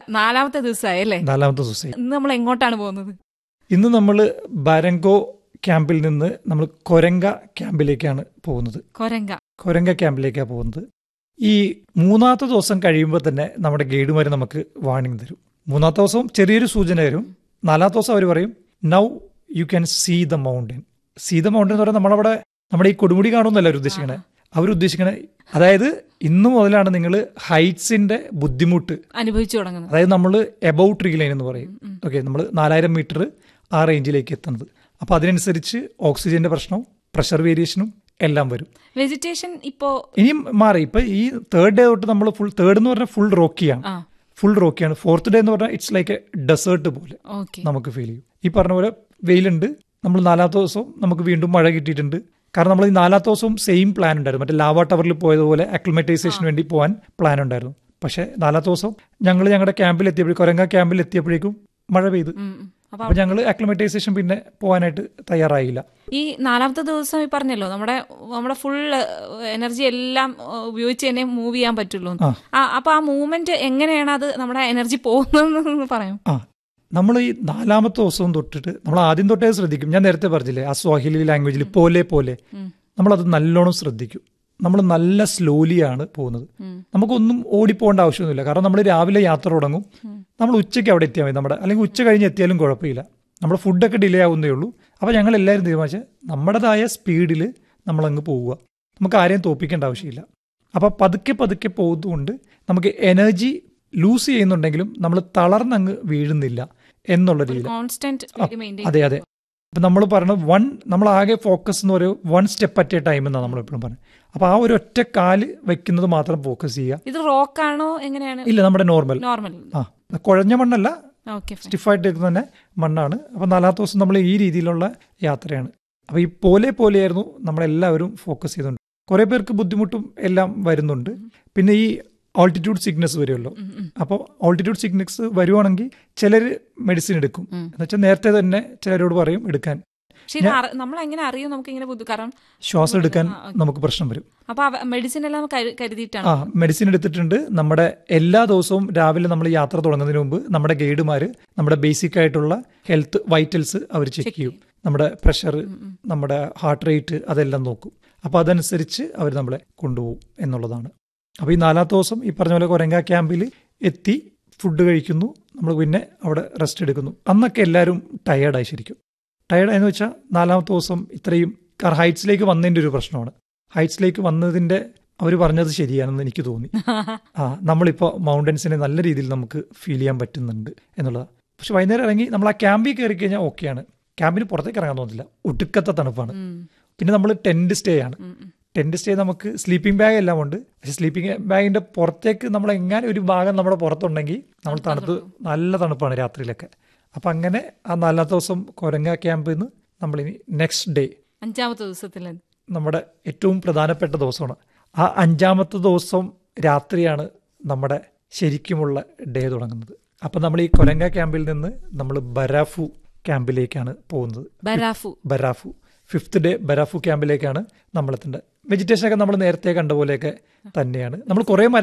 നാലാമത്തെ ദിവസമായി അല്ലേ നാലാമത്തെ ദിവസം ഇന്ന് നമ്മൾ എങ്ങോട്ടാണ് പോകുന്നത് ഇന്ന് നമ്മൾ ബാരങ്കോ ക്യാമ്പിൽ നിന്ന് നമ്മൾ കൊരങ്ക ക്യാമ്പിലേക്കാണ് പോകുന്നത് കൊരങ്ക കൊരങ്ക ക്യാമ്പിലേക്കാണ് പോകുന്നത് ഈ മൂന്നാമത്തെ ദിവസം കഴിയുമ്പോൾ തന്നെ നമ്മുടെ ഗൈഡുമാർ നമുക്ക് വാണിംഗ് തരും മൂന്നാമത്തെ ദിവസം ചെറിയൊരു സൂചന തരും നാലാമത്തെ ദിവസം അവർ പറയും now you can see the mountain see the mountain എന്ന് പറയുന്നത് നമ്മളവിടെ നമ്മുടെ ഈ കൊടുമുടി കാണുമെന്നല്ല അവർ ഉദ്ദേശിക്കണേ അവരുദ്ദേശിക്കണേ അതായത് ഇന്നു മുതലാണ് നിങ്ങൾ ഹൈറ്റ്സിന്റെ ബുദ്ധിമുട്ട് അനുഭവിച്ചു തുടങ്ങുന്നത് അതായത് നമ്മൾ എബൌ ട്രീ ലൈൻ എന്ന് പറയും ഓക്കെ നമ്മൾ നാലായിരം മീറ്റർ ആ റേഞ്ചിലേക്ക് എത്തുന്നത് അപ്പോൾ അതിനനുസരിച്ച് ഓക്സിജന്റെ പ്രശ്നവും പ്രഷർ വേരിയേഷനും എല്ലാം വരും വെജിറ്റേഷൻ ഇപ്പോ ഇനിയും മാറി ഇപ്പൊ ഈ തേർഡ് ഡേ തൊട്ട് നമ്മൾ ഫുൾ തേർഡ് എന്ന് പറഞ്ഞാൽ ഫുൾ റോക്കിയാണ് ആ ഫുൾ റോക്കിയാണ് ഫോർത്ത് ഡേ എന്ന് പറഞ്ഞാൽ ഇറ്റ്സ് ലൈക്ക് എ ഡെസേർട്ട് പോലെ ഓക്കെ നമുക്ക് ഫീൽ ചെയ്യും ഈ പറഞ്ഞ പോലെ വെയിലുണ്ട് നമ്മൾ നാലാമത്തെ ദിവസവും നമുക്ക് വീണ്ടും മഴ കിട്ടിയിട്ടുണ്ട് കാരണം നമ്മൾ ഈ നാലാമത്തെ ദിവസവും സെയിം പ്ലാൻ ഉണ്ടായിരുന്നു മറ്റേ ലാവ ടവറിൽ പോയതുപോലെ അക്ലിമറ്റൈസേഷന് വേണ്ടി പോകാൻ പ്ലാൻ ഉണ്ടായിരുന്നു പക്ഷേ നാലാമത്തെ ദിവസം ഞങ്ങൾ ഞങ്ങളുടെ ക്യാമ്പിൽ എത്തിയപ്പോഴേക്കും കൊരങ്ങ ക്യാമ്പിൽ എത്തിയപ്പോഴേക്കും മഴ പെയ്തു അപ്പൊ അപ്പൊ ഞങ്ങൾ അക്ലിമറ്റൈസേഷൻ പിന്നെ പോകാനായിട്ട് തയ്യാറായില്ല ഈ നാലാമത്തെ ദിവസം ഈ പറഞ്ഞല്ലോ നമ്മുടെ നമ്മുടെ ഫുൾ എനർജി എല്ലാം ഏഹ്, ഉപയോഗിച്ച് തന്നെ മൂവ് ചെയ്യാൻ പറ്റുള്ളൂ എന്ന്. ആ. ആ, അപ്പൊ ആ മൂവ്മെന്റ് എങ്ങനെയാണ് അത് നമ്മുടെ എനർജി പോകുന്നതെന്ന് പറയും ആ നമ്മൾ ഈ നാലാമത്തെ ദിവസവും തൊട്ടിട്ട് നമ്മൾ ആദ്യം തൊട്ടേ ശ്രദ്ധിക്കും ഞാൻ നേരത്തെ പറഞ്ഞില്ലേ ആ സ്വാഹിലി ലാംഗ്വേജിൽ പോലെ പോലെ നമ്മളത് നല്ലോണം ശ്രദ്ധിക്കും നമ്മൾ നല്ല സ്ലോലിയാണ് പോകുന്നത് നമുക്കൊന്നും ഓടിപ്പോകേണ്ട ആവശ്യമൊന്നുമില്ല കാരണം നമ്മൾ രാവിലെ യാത്ര തുടങ്ങും നമ്മൾ ഉച്ചയ്ക്ക് അവിടെ എത്തിയാൽ മതി നമ്മുടെ അല്ലെങ്കിൽ ഉച്ച കഴിഞ്ഞ് എത്തിയാലും കുഴപ്പമില്ല നമ്മുടെ ഫുഡൊക്കെ ഡിലേ ആവുന്നേ ഉള്ളൂ അപ്പോൾ ഞങ്ങൾ എല്ലാവരും തീരുമാനിച്ച് നമ്മുടേതായ സ്പീഡിൽ നമ്മളങ്ങ് പോവുക നമുക്ക് ആരെയും തോപ്പിക്കേണ്ട ആവശ്യമില്ല അപ്പോൾ പതുക്കെ പതുക്കെ പോകുന്നതുകൊണ്ട് നമുക്ക് എനർജി ലൂസ് ചെയ്യുന്നുണ്ടെങ്കിലും നമ്മൾ തളർന്നങ്ങ് വീഴുന്നില്ല എന്നുള്ള രീതിയിൽ കോൺസ്റ്റന്റ് സ്പീഡ് മെയിൻറ്റെയിൻ അതെ അതെ ഇപ്പം നമ്മൾ പറയുന്നത് വൺ നമ്മൾ ആകെ ഫോക്കസ് എന്ന് പറയും one step at a time എന്നാണ് നമ്മൾ എപ്പോഴും പറയുന്നത് അപ്പോൾ ആ ഒരു ഒറ്റ കാല് വെക്കുന്നത് മാത്രം ഫോക്കസ് ചെയ്യുക ഇത് റോക്കാണോ എങ്ങനെയാണ് ഇല്ല നമ്മുടെ നോർമൽ നോർമൽ ആ കുഴഞ്ഞ മണ്ണല്ല ഓക്കെ സ്റ്റിഫായിട്ട് എടുക്കുന്ന തന്നെ മണ്ണാണ് അപ്പം നാലാമത്തെ ദിവസം നമ്മൾ ഈ രീതിയിലുള്ള യാത്രയാണ് അപ്പോൾ ഈ പോലെ പോലെയായിരുന്നു നമ്മളെല്ലാവരും ഫോക്കസ് ചെയ്തുകൊണ്ട് കുറേ പേർക്ക് ബുദ്ധിമുട്ടും എല്ലാം വരുന്നുണ്ട് പിന്നെ ഈ ഓൾട്ടിറ്റ്യൂഡ് സിക്നസ് വരുമല്ലോ അപ്പോൾ ഓൾട്ടിറ്റ്യൂഡ് സിക്നസ് വരുവാണെങ്കിൽ ചിലർ മെഡിസിൻ എടുക്കും എന്ന് വെച്ചാൽ നേരത്തെ തന്നെ ചിലരോട് പറയും എടുക്കാൻ പക്ഷെ ഇത് അറി- നമ്മൾ എങ്ങനെ അറിയും നമുക്ക് ഇങ്ങനെ ബുദ്ധി കാരണം ശ്വാസം എടുക്കാൻ ആ, ഓക്കേ. നമുക്ക് പ്രശ്നം വരും അപ്പൊ മെഡിസിൻ എല്ലാം കരു- കരുതിയിട്ടാണ് ആ മെഡിസിൻ എടുത്തിട്ടുണ്ട് നമ്മുടെ എല്ലാ ദിവസവും രാവിലെ നമ്മൾ യാത്ര തുടങ്ങുന്നതിന് മുമ്പ് നമ്മുടെ ഗൈഡുമാർ നമ്മുടെ ബേസിക് ആയിട്ടുള്ള ഹെൽത്ത് വൈറ്റൽസ് അവർ ചെക്ക് ചെയ്യും നമ്മുടെ പ്രഷർ നമ്മുടെ ഹാർട്ട് റേറ്റ് അതെല്ലാം നോക്കും അപ്പോൾ അതനുസരിച്ച് അവർ നമ്മളെ കൊണ്ടുപോകും എന്നുള്ളതാണ് അപ്പോൾ ഈ നാലാമത്തെ ദിവസം ഈ പറഞ്ഞ പോലെ കൊരങ്ക ക്യാമ്പിൽ എത്തി ഫുഡ് കഴിക്കുന്നു നമ്മൾ പിന്നെ അവിടെ റെസ്റ്റ് എടുക്കുന്നു അന്നൊക്കെ എല്ലാവരും ടയേർഡായി ശരിക്കും ടയേർഡായെന്ന് വെച്ചാൽ നാലാമത്തെ ദിവസം ഇത്രയും കാരണം ഹൈറ്റ്സിലേക്ക് വന്നതിൻ്റെ ഒരു പ്രശ്നമാണ് ഹൈറ്റ്സിലേക്ക് വന്നതിൻ്റെ അവർ പറഞ്ഞത് ശരിയാണെന്ന് എനിക്ക് തോന്നി ആ നമ്മളിപ്പോൾ മൗണ്ടൻസിനെ നല്ല രീതിയിൽ നമുക്ക് ഫീൽ ചെയ്യാൻ പറ്റുന്നുണ്ട് എന്നുള്ളതാണ് പക്ഷെ വൈകുന്നേരം ഇറങ്ങി നമ്മൾ ആ ക്യാമ്പിൽ കയറി കഴിഞ്ഞാൽ ഓക്കെയാണ് ക്യാമ്പിന് പുറത്തേക്ക് ഇറങ്ങാൻ തോന്നില്ല ഒടുക്കത്തെ തണുപ്പാണ് പിന്നെ നമ്മൾ ടെന്റ് സ്റ്റേ ആണ് ടെന്റ് സ്റ്റേ നമുക്ക് സ്ലീപ്പിംഗ് ബാഗ് എല്ലാം ഉണ്ട് പക്ഷെ സ്ലീപ്പിംഗ് ബാഗിന്റെ പുറത്തേക്ക് നമ്മൾ എങ്ങനെ ഒരു ഭാഗം നമ്മുടെ പുറത്തുണ്ടെങ്കിൽ നമ്മൾ തണുത്ത് നല്ല തണുപ്പാണ് രാത്രിയിലൊക്കെ അപ്പം അങ്ങനെ ആ നാലാമത്തെ ദിവസം കൊരങ്ങ ക്യാമ്പിൽ നിന്ന് നമ്മളിനി നെക്സ്റ്റ് ഡേ അഞ്ചാമത്തെ ദിവസത്തിൽ നമ്മുടെ ഏറ്റവും പ്രധാനപ്പെട്ട ദിവസമാണ് ആ അഞ്ചാമത്തെ ദിവസം രാത്രിയാണ് നമ്മുടെ ശരിക്കുമുള്ള ഡേ തുടങ്ങുന്നത് അപ്പം നമ്മൾ ഈ കൊരങ്ക ക്യാമ്പിൽ നിന്ന് നമ്മൾ ബരാഫു ക്യാമ്പിലേക്കാണ് പോകുന്നത് ബരാഫു ബരാഫു ഫിഫ്ത്ത് ഡേ ബരാഫു ക്യാമ്പിലേക്കാണ് നമ്മൾ എത്തേണ്ടത് വെജിറ്റേഷൻ ഒക്കെ നമ്മൾ നേരത്തെ കണ്ട പോലെയൊക്കെ തന്നെയാണ് നമ്മൾ കുറേ